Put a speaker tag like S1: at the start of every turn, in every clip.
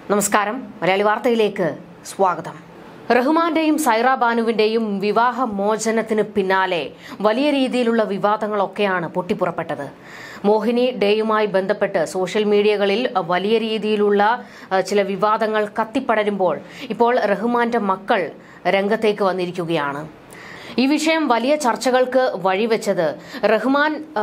S1: നമസ്കാരം മലയാളി വാർത്തയിലേക്ക് സ്വാഗതം റഹ്മാന്റെയും സൈറ ബാനുവിന്റെയും വിവാഹ മോചനത്തിന് പിന്നാലെ വലിയ രീതിയിലുള്ള വിവാദങ്ങളൊക്കെയാണ് പൊട്ടിപ്പുറപ്പെട്ടത് മോഹിനി ഡേയുമായി ബന്ധപ്പെട്ട് സോഷ്യൽ മീഡിയകളിൽ വലിയ രീതിയിലുള്ള അഹ്, ചില വിവാദങ്ങൾ കത്തിപ്പടരുമ്പോൾ ഇപ്പോൾ റഹ്മാന്റെ മക്കൾ രംഗത്തേക്ക് വന്നിരിക്കുകയാണ് ഈ വിഷയം വലിയ ചർച്ചകൾക്ക് വഴിവെച്ചത് റഹ്മാൻ ആ,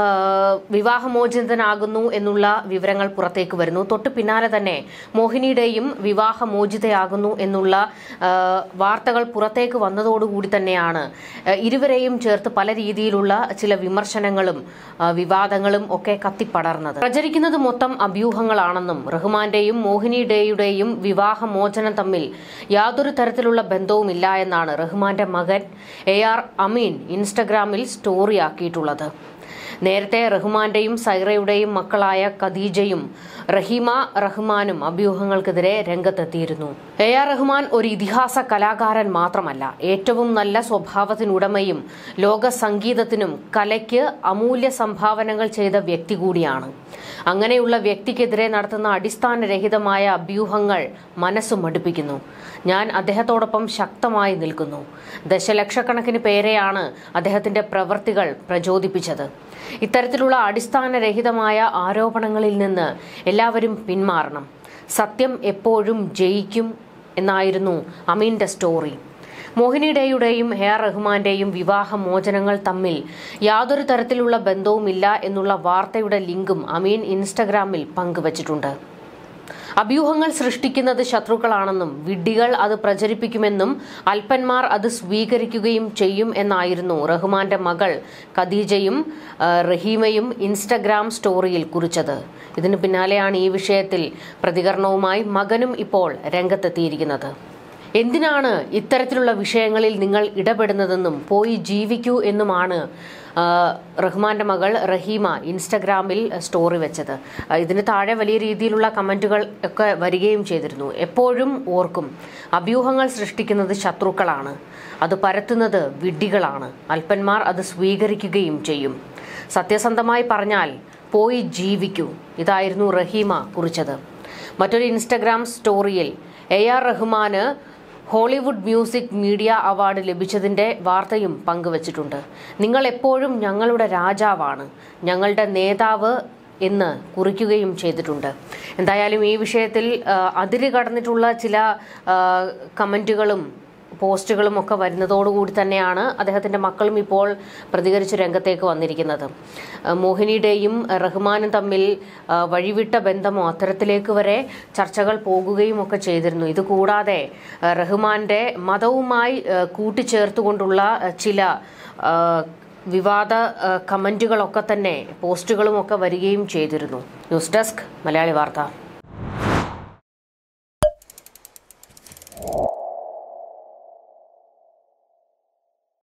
S1: വിവാഹമോചിതനാകുന്നു എന്നുള്ള വിവരങ്ങൾ പുറത്തേക്ക് വരുന്നു തൊട്ട് പിന്നാലെ തന്നെ മോഹിനിയുടെയും വിവാഹമോചിതയാകുന്നു എന്നുള്ള ആ, വാർത്തകൾ പുറത്തേക്ക് വന്നതോടുകൂടി തന്നെയാണ് ആ, ഇരുവരെയും ചേർത്ത് പല രീതിയിലുള്ള ചില വിമർശനങ്ങളും ആ, വിവാദങ്ങളും ഒക്കെ കത്തിപ്പടർന്നത് പ്രചരിക്കുന്നത് മൊത്തം അഭ്യൂഹങ്ങളാണെന്നും റഹ്മാന്റെയും മോഹിനിയുടെയും വിവാഹമോചനം തമ്മിൽ യാതൊരു തരത്തിലുള്ള ബന്ധവുമില്ല എന്നാണ് റഹ്മാന്റെ മകൻ എ ആർ അമീൻ ഇൻസ്റ്റഗ്രാമിൽ സ്റ്റോറിയാക്കിയിട്ടുള്ളത് നേരത്തെ റഹ്മാന്റെയും സൈറയുടെയും മക്കളായ ഖദീജയും റഹീമ റഹ്മാനും അഭ്യൂഹങ്ങൾക്കെതിരെ രംഗത്തെത്തിയിരുന്നു എ ആർ റഹ്മാൻ ഒരു ഇതിഹാസ കലാകാരൻ മാത്രമല്ല ഏറ്റവും നല്ല സ്വഭാവത്തിനുടമയും ലോക സംഗീതത്തിനും കലയ്ക്ക് അമൂല്യ സംഭാവനകൾ ചെയ്ത വ്യക്തി കൂടിയാണ് അങ്ങനെയുള്ള വ്യക്തിക്കെതിരെ നടത്തുന്ന അടിസ്ഥാനരഹിതമായ അഭ്യൂഹങ്ങൾ മനസ്സ് മടുപ്പിക്കുന്നു ഞാൻ അദ്ദേഹത്തോടൊപ്പം ശക്തമായി നിൽക്കുന്നു ദശലക്ഷക്കണക്കിന് പേരെയാണ് അദ്ദേഹത്തിന്റെ പ്രവൃത്തികൾ പ്രചോദിപ്പിച്ചത് ഇത്തരത്തിലുള്ള അടിസ്ഥാനരഹിതമായ ആരോപണങ്ങളിൽ നിന്ന് എല്ലാവരും പിന്മാറണം സത്യം എപ്പോഴും ജയിക്കും എന്നായിരുന്നു അമീന്റെ സ്റ്റോറി മോഹിനിയുടെയും എ ആർ റഹ്മാന്റെയും വിവാഹ മോചനങ്ങൾ തമ്മിൽ യാതൊരു തരത്തിലുള്ള ബന്ധവുമില്ല എന്നുള്ള വാർത്തയുടെ ലിങ്കും അമീൻ ഇൻസ്റ്റഗ്രാമിൽ പങ്കുവച്ചിട്ടുണ്ട് അഭ്യൂഹങ്ങൾ സൃഷ്ടിക്കുന്നത് ശത്രുക്കളാണെന്നും വിഡ്ഢികൾ അത് പ്രചരിപ്പിക്കുമെന്നും അൽപ്പന്മാർ അത് സ്വീകരിക്കുകയും ചെയ്യും എന്നായിരുന്നു റഹ്മാന്റെ മകൾ ഖദീജയും ആ, റഹീമയും ഇൻസ്റ്റഗ്രാം സ്റ്റോറിയിൽ കുറിച്ചത് ഇതിന് പിന്നാലെയാണ് ഈ വിഷയത്തിൽ പ്രതികരണവുമായി മകനും ഇപ്പോൾ രംഗത്തെത്തിയിരിക്കുന്നത് എന്തിനാണ് ഇത്തരത്തിലുള്ള വിഷയങ്ങളിൽ നിങ്ങൾ ഇടപെടുന്നതെന്നും പോയി ജീവിക്കൂ എന്നുമാണ് ആ, റഹ്മാന്റെ മകൾ റഹീമ ഇൻസ്റ്റഗ്രാമിൽ സ്റ്റോറി വെച്ചത് ആ, ഇതിന് താഴെ വലിയ രീതിയിലുള്ള കമന്റുകൾ ഒക്കെ വരികയും ചെയ്തിരുന്നു എപ്പോഴും ഓർക്കും അഭ്യൂഹങ്ങൾ സൃഷ്ടിക്കുന്നത് ശത്രുക്കളാണ് അത് പരത്തുന്നത് വിഡ്ഢികളാണ് അല്പന്മാർ അത് സ്വീകരിക്കുകയും ചെയ്യും സത്യസന്ധമായി പറഞ്ഞാൽ പോയി ജീവിക്കൂ ഇതായിരുന്നു റഹീമ കുറിച്ചത് മറ്റൊരു ഇൻസ്റ്റഗ്രാം സ്റ്റോറിയിൽ എ ആർ റഹ്മാന് ഹോളിവുഡ് മ്യൂസിക് മീഡിയ അവാർഡ് ലഭിച്ചതിന്റെ വാർത്തയും പങ്കുവച്ചിട്ടുണ്ട് നിങ്ങൾ എപ്പോഴും ഞങ്ങളുടെ രാജാവാണ് ഞങ്ങളുടെ നേതാവ് എന്ന് കുറിക്കുകയും ചെയ്തിട്ടുണ്ട് എന്തായാലും ഈ വിഷയത്തിൽ ആ, അതിര് കടന്നിട്ടുള്ള ചില ആ, കമന്റുകളും പോസ്റ്റുകളും ഒക്കെ വരുന്നതോടുകൂടി തന്നെയാണ് അദ്ദേഹത്തിന്റെ മക്കളും ഇപ്പോൾ പ്രതികരിച്ച് രംഗത്തേക്ക് വന്നിരിക്കുന്നത് ആ, മോഹിനിയുടെയും റഹ്മാനും തമ്മിൽ ആ, വഴിവിട്ട ബന്ധമോ അത്തരത്തിലേക്ക് വരെ ചർച്ചകൾ പോകുകയും ഒക്കെ ചെയ്തിരുന്നു ഇത് കൂടാതെ ആ, റഹ്മാന്റെ മതവുമായി ആ, കൂട്ടിച്ചേർത്തുകൊണ്ടുള്ള ആ, ചില ആ, വിവാദ ആ, കമന്റുകളൊക്കെ തന്നെ പോസ്റ്റുകളും ഒക്കെ വരികയും ചെയ്തിരുന്നു ന്യൂസ് ഡെസ്ക് മലയാളി വാർത്ത